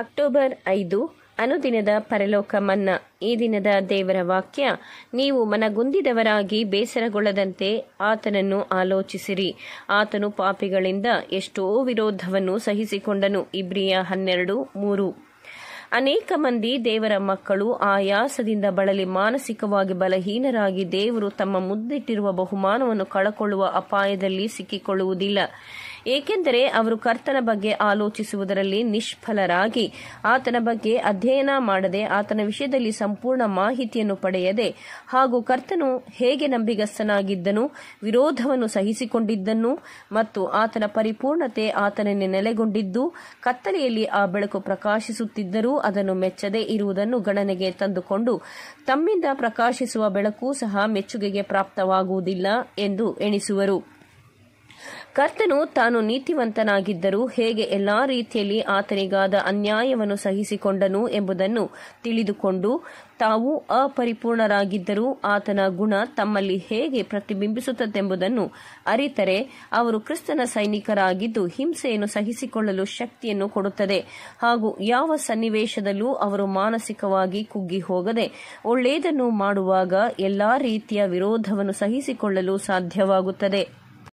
October ಐದು ಅನುದಿನದ ಪರಲೋಕ ಮನ್ನಾ ಈ ದಿನದ ದೇವರ ವಾಕ್ಯ ನೀವು ಮನಗುಂದಿದವರಾಗಿ ಬೇಸರಗೊಳ್ಳದಂತೆ ಆತನನ್ನು ಆಲೋಚಿಸಿರಿ ಆತನು ಪಾಪಿಗಳಿಂದ ಎಷ್ಟೋ ವಿರೋಧವನ್ನು ಸಹಿಸಿಕೊಂಡನು ಇಬ್ರಿಯ ಹನ್ನೆರಡು ಮೂರು ಅನೇಕ ಮಂದಿ ದೇವರ ಮಕ್ಕಳು ಆಯಾಸದಿಂದ ಬಳಲಿ ಮಾನಸಿಕವಾಗಿ ಬಲಹೀನರಾಗಿ ದೇವರು ತಮ್ಮ ಮುದ್ದಿಟ್ಟಿರುವ ಬಹುಮಾನವನ್ನು ಕಳಕೊಳ್ಳುವ ಅಪಾಯದಲ್ಲಿ ಸಿಕ್ಕಿಕೊಳ್ಳುವುದಿಲ್ಲ ಏಕೆಂದರೆ ಅವರು ಕರ್ತನ ಬಗ್ಗೆ ಆಲೋಚಿಸುವುದರಲ್ಲಿ ನಿಷ್ಫಲರಾಗಿ ಆತನ ಬಗ್ಗೆ ಅಧ್ಯಯನ ಮಾಡದೆ ಆತನ ವಿಷಯದಲ್ಲಿ ಸಂಪೂರ್ಣ ಮಾಹಿತಿಯನ್ನು ಪಡೆಯದೆ ಹಾಗೂ ಕರ್ತನು ಹೇಗೆ ನಂಬಿಗಸ್ತನಾಗಿದ್ದನು ವಿರೋಧವನ್ನು ಸಹಿಸಿಕೊಂಡಿದ್ದನು ಮತ್ತು ಆತನ ಪರಿಪೂರ್ಣತೆ ಆತನಲ್ಲಿ ನೆಲೆಗೊಂಡಿದ್ದು ಕತ್ತಲೆಯಲ್ಲಿ ಆ ಬೆಳಕು ಪ್ರಕಾಶಿಸುತ್ತಿದ್ದರೂ ಅದನ್ನು ಮೆಚ್ಚದೆ ಇರುವುದನ್ನು ಗಣನೆಗೆ ತಂದುಕೊಂಡು ತಮ್ಮಿಂದ ಪ್ರಕಾಶಿಸುವ ಬೆಳಕು ಸಹ ಮೆಚ್ಚುಗೆಗೆ ಪ್ರಾಪ್ತವಾಗುವುದಿಲ್ಲ ಎಂದು ಎಣಿಸುವರು ಕರ್ತನು ತಾನು ನೀತಿವಂತನಾಗಿದ್ದರೂ ಹೇಗೆ ಎಲ್ಲಾ ರೀತಿಯಲ್ಲಿ ಆತನಿಗಾದ ಅನ್ಯಾಯವನ್ನು ಸಹಿಸಿಕೊಂಡನು ಎಂಬುದನ್ನು ತಿಳಿದುಕೊಂಡು ತಾವು ಅಪರಿಪೂರ್ಣರಾಗಿದ್ದರೂ ಆತನ ಗುಣ ತಮ್ಮಲ್ಲಿ ಹೇಗೆ ಪ್ರತಿಬಿಂಬಿಸುತ್ತದೆಂಬುದನ್ನು ಅರಿತರೆ ಅವರು ಕ್ರಿಸ್ತನ ಸೈನಿಕರಾಗಿದ್ದು ಹಿಂಸೆಯನ್ನು ಸಹಿಸಿಕೊಳ್ಳಲು ಶಕ್ತಿಯನ್ನು ಕೊಡುತ್ತದೆ ಹಾಗೂ ಯಾವ ಸನ್ನಿವೇಶದಲ್ಲೂ ಅವರು ಮಾನಸಿಕವಾಗಿ ಕುಗ್ಗಿ ಹೋಗದೆ ಒಳ್ಳೆಯದನ್ನು ಮಾಡುವಾಗ ಎಲ್ಲಾ ರೀತಿಯ ವಿರೋಧವನ್ನು ಸಹಿಸಿಕೊಳ್ಳಲು ಸಾಧ್ಯವಾಗುತ್ತದೆ